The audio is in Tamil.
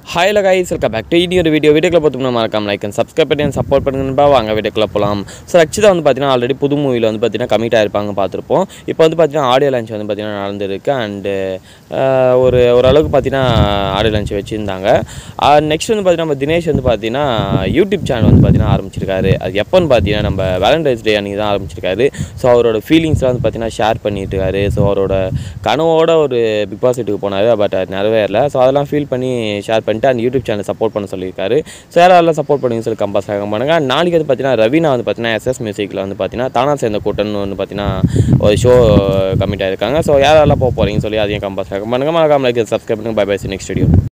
hi guys welcome back to இனி ஒரு வீடியோ வீடியோக்குள்ள பார்த்தோம்னா மறக்காம லைக் அண்ட் சப்ஸ்கிரைப் பண்ணி சப்போர்ட் பண்ணுங்கப்பா வாங்க வீடியோக்குள்ள போகலாம் ஸோ ரக்ஷிதா வந்து பார்த்தீங்கன்னா ஆல்ரெடி புது மூவியில் வந்து பார்த்தீங்கன்னா கமிட் ஆயிருப்பாங்க பார்த்துருப்போம் இப்போ வந்து பார்த்தீங்கன்னா ஆடியோ லான்ச் வந்து பார்த்தீங்கன்னா நடந்திருக்கு அண்டு ஒரு ஓரளவுக்கு பார்த்தீங்கன்னா ஆடியோ லான்ச் வச்சுருந்தாங்க நெக்ஸ்ட் வந்து பார்த்தீங்கன்னா நம்ம தினேஷ் வந்து பார்த்தீங்கன்னா யூடியூப் சேனல் வந்து பார்த்தீங்கன்னா ஆரம்பிச்சிருக்காரு அது எப்போன்னு பார்த்தீங்கன்னா நம்ம வேலண்டைன்ஸ் டே அன்றைக்கி தான் ஆரம்பிச்சிருக்காரு ஸோ அவரோட ஃபீலிங்ஸ்லாம் வந்து பார்த்தீங்கன்னா ஷேர் பண்ணிட்டு இருக்காரு ஸோ அவரோட கனவோட ஒரு பிக் பாஸ் வீட்டுக்கு போனார் பட் அது நிறைவேறல ஸோ அதெல்லாம் ஃபீல் பண்ணி ஷேர் பண்ணிட்டு அந்த யூடியூப் சேனல் சப்போர்ட் பண்ண சொல்லியிருக்காரு ஸோ யாரெல்லாம் சப்போர்ட் பண்ணுங்க சொல்லி கம்பஸ் பண்ணுங்க நாளைக்கு வந்து பார்த்தீங்கன்னா ரவீனா வந்து பார்த்தீங்கன்னா எஸ்எஸ் மியூசிக்கில் வந்து பார்த்தீங்கன்னா தானா சேர்ந்த கூட்டம்னு வந்து பார்த்தீங்கன்னா ஒரு ஷோ கமிட் ஆயிருக்காங்க ஸோ யாரெல்லாம் போக போகிறீங்கன்னு சொல்லி அதையும் கம்பஸ் பண்ணுங்க மறக்காம லைக் சப்ஸ்கிரைப் பண்ணுங்க பை பை நெக்ஸ்ட் வீடியோ